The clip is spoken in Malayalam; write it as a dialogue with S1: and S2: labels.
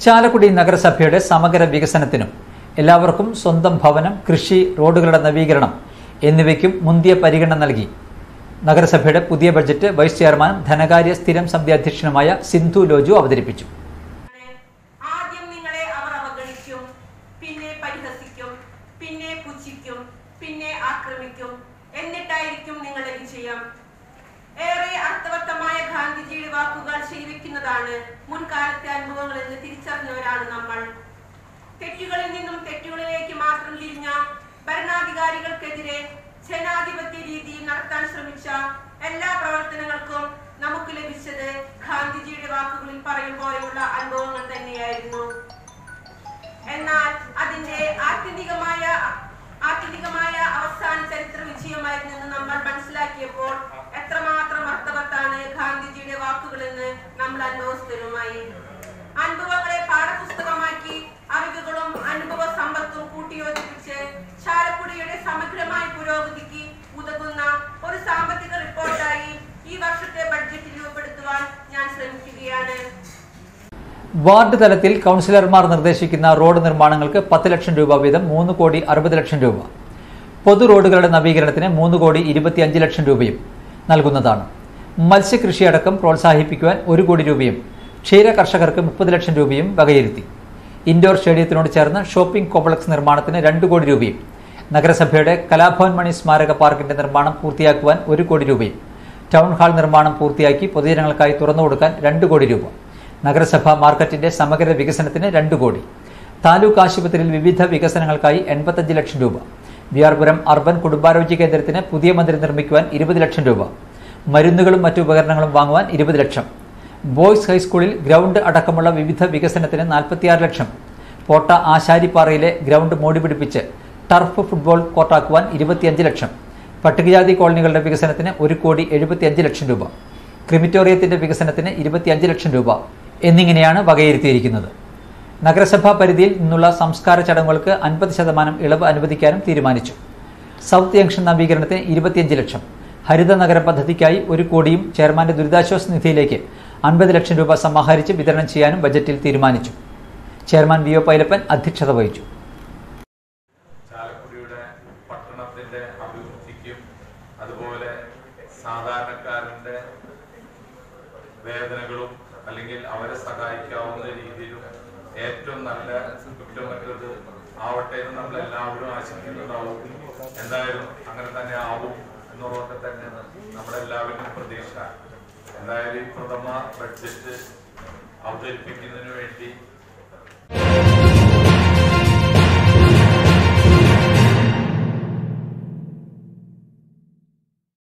S1: ചാലക്കുടി നഗരസഭയുടെ സമഗ്ര വികസനത്തിനും എല്ലാവർക്കും സ്വന്തം ഭവനം കൃഷി റോഡുകളുടെ നവീകരണം എന്നിവയ്ക്കും മുന്തിയ പരിഗണന നൽകി നഗരസഭയുടെ പുതിയ ബഡ്ജറ്റ് വൈസ് ചെയർമാനും ധനകാര്യ സ്ഥിരം സമിതി അധ്യക്ഷനുമായ സിന്ധു ലോജു അവതരിപ്പിച്ചു
S2: ആദ്യം നിങ്ങളെ അവർ അവഗണിക്കും പിന്നെ പരിഹസിക്കും പിന്നെ പുച്ഛിക്കും പിന്നെ ആക്രമിക്കും എന്നിട്ടായിരിക്കും നിങ്ങളുടെ വിജയം ഏറെ അർത്ഥവത്തമായ ഗാന്ധിജിയുടെ വാക്കുകൾ ശരിവെക്കുന്നതാണ് മുൻകാലത്തെ അനുഭവങ്ങൾ എന്ന് തിരിച്ചറിഞ്ഞവരാണ് നമ്മൾ തെറ്റുകളിൽ നിന്നും തെറ്റുകളിലേക്ക് മാത്രം തിരിഞ്ഞ ഭരണാധികാരികൾക്കെതിരെ ജനാധിപത്യ രീതിയിൽ നടത്താൻ ശ്രമിച്ച എല്ലാ പ്രവർത്തനങ്ങൾക്കും നമുക്ക് ലഭിച്ചത് ഗാന്ധിജിയുടെ വാക്കുകളിൽ പറയും പോലെയുള്ള അനുഭവങ്ങൾ തന്നെയായിരുന്നു എന്നാൽ അതിന്റെ ആത്യന്തികമായ ആത്യന്തികമായ അവസാന ചരിത്ര വിജയമായിരുന്നെന്ന് നമ്മൾ മനസ്സിലാക്കിയപ്പോൾ എത്രമാത്രം അർത്ഥവത്താണ് ഗാന്ധിജിയുടെ വാക്കുകളെന്ന് നമ്മൾ അനുഭവസ്ഥരുമായി അനുഭവങ്ങളെ പാഠപുസ്തകമാക്കി അറിവുകളും അനുഭവ സമ്പത്തും കൂട്ടിയോജിപ്പിച്ച് ചാലക്കുടിയുടെ സമഗ്രമായ പുരോഗതിക്ക് ഉതകുന്ന ഒരു സാമ്പത്തിക റിപ്പോർട്ടായി ഈ വർഷത്തെ ബഡ്ജറ്റിൽ രൂപപ്പെടുത്തുവാൻ ഞാൻ ശ്രമിക്കുകയാണ്
S1: വാർഡ് തലത്തിൽ കൗൺസിലർമാർ നിർദ്ദേശിക്കുന്ന റോഡ് നിർമ്മാണങ്ങൾക്ക് പത്ത് ലക്ഷം രൂപ വീതം മൂന്ന് കോടി അറുപത് ലക്ഷം രൂപ പൊതു റോഡുകളുടെ നവീകരണത്തിന് മൂന്ന് കോടി ഇരുപത്തിയഞ്ച് ലക്ഷം രൂപയും നൽകുന്നതാണ് മത്സ്യകൃഷി അടക്കം പ്രോത്സാഹിപ്പിക്കുവാൻ ഒരു കോടി രൂപയും ക്ഷീര കർഷകർക്ക് മുപ്പത് ലക്ഷം രൂപയും വകയിരുത്തി ഇൻഡോർ സ്റ്റേഡിയത്തിനോട് ചേർന്ന് ഷോപ്പിംഗ് കോംപ്ലക്സ് നിർമ്മാണത്തിന് രണ്ട് കോടി രൂപയും നഗരസഭയുടെ കലാഭവൻ മണി സ്മാരക പാർക്കിന്റെ നിർമ്മാണം പൂർത്തിയാക്കുവാൻ ഒരു കോടി രൂപയും ടൗൺ ഹാൾ നിർമ്മാണം പൂർത്തിയാക്കി പൊതുജനങ്ങൾക്കായി തുറന്നുകൊടുക്കാൻ രണ്ട് കോടി രൂപ നഗരസഭ മാർക്കറ്റിന്റെ സമഗ്ര വികസനത്തിന് രണ്ട് കോടി താലൂക്ക് ആശുപത്രിയിൽ വിവിധ വികസനങ്ങൾക്കായി എൺപത്തഞ്ച് ലക്ഷം രൂപ വിയാർപുരം അർബൻ കുടുംബാരോഗ്യ കേന്ദ്രത്തിന് പുതിയ മന്ദിരം നിർമ്മിക്കുവാൻ ഇരുപത് ലക്ഷം രൂപ മരുന്നുകളും മറ്റു ഉപകരണങ്ങളും വാങ്ങുവാൻ ഇരുപത് ലക്ഷം ബോയ്സ് ഹൈസ്കൂളിൽ ഗ്രൗണ്ട് അടക്കമുള്ള വിവിധ വികസനത്തിന് നാൽപ്പത്തിയാറ് ലക്ഷം പോട്ട ആശാരിപ്പാറയിലെ ഗ്രൗണ്ട് മോടി പിടിപ്പിച്ച് ടർഫ് ഫുട്ബോൾ കോർട്ടാക്കുവാൻ ഇരുപത്തിയഞ്ച് ലക്ഷം പട്ടികജാതി കോളനികളുടെ വികസനത്തിന് ഒരു കോടി എഴുപത്തിയഞ്ച് ലക്ഷം രൂപ ക്രിമിറ്റോറിയത്തിന്റെ വികസനത്തിന് ഇരുപത്തിയഞ്ച് ലക്ഷം രൂപ എന്നിങ്ങനെയാണ് വകയിരുത്തിയിരിക്കുന്നത് നഗരസഭാ പരിധിയിൽ നിന്നുള്ള സംസ്കാര ചടങ്ങുകൾക്ക് അൻപത് ശതമാനം ഇളവ് അനുവദിക്കാനും തീരുമാനിച്ചു സൗത്ത് ജംഗ്ഷൻ നവീകരണത്തിന് ഇരുപത്തിയഞ്ച് ലക്ഷം ഹരിത നഗര പദ്ധതിക്കായി ഒരു കോടിയും ചെയർമാന്റെ ദുരിതാശ്വാസ നിധിയിലേക്ക് അൻപത് ലക്ഷം രൂപ സമാഹരിച്ച് വിതരണം ചെയ്യാനും ബജറ്റിൽ തീരുമാനിച്ചു ചെയർമാൻ വി ഒ പൈലപ്പൻ അധ്യക്ഷത വഹിച്ചു
S3: ചാലക്കുടിയുടെ പട്ടണത്തിന്റെ അഭിവൃദ്ധിക്കും അതുപോലെ സാധാരണക്കാരന്റെ വേദനകളും അല്ലെങ്കിൽ അവരെ സഹായിക്കാവുന്ന രീതിയിലും ഏറ്റവും നല്ല കുറ്റമറ്റത് ആവട്ടെ എന്ന് നമ്മൾ എല്ലാവരും ആശിക്കുന്നുണ്ടാവും എന്തായാലും അങ്ങനെ തന്നെ ആവും എന്നുള്ളതൊക്കെ തന്നെ നമ്മുടെ എല്ലാവരും പ്രതീക്ഷ എന്തായാലും ഈ പ്രഥമ ബഡ്ജറ്റ് അവതരിപ്പിക്കുന്നതിന് വേണ്ടി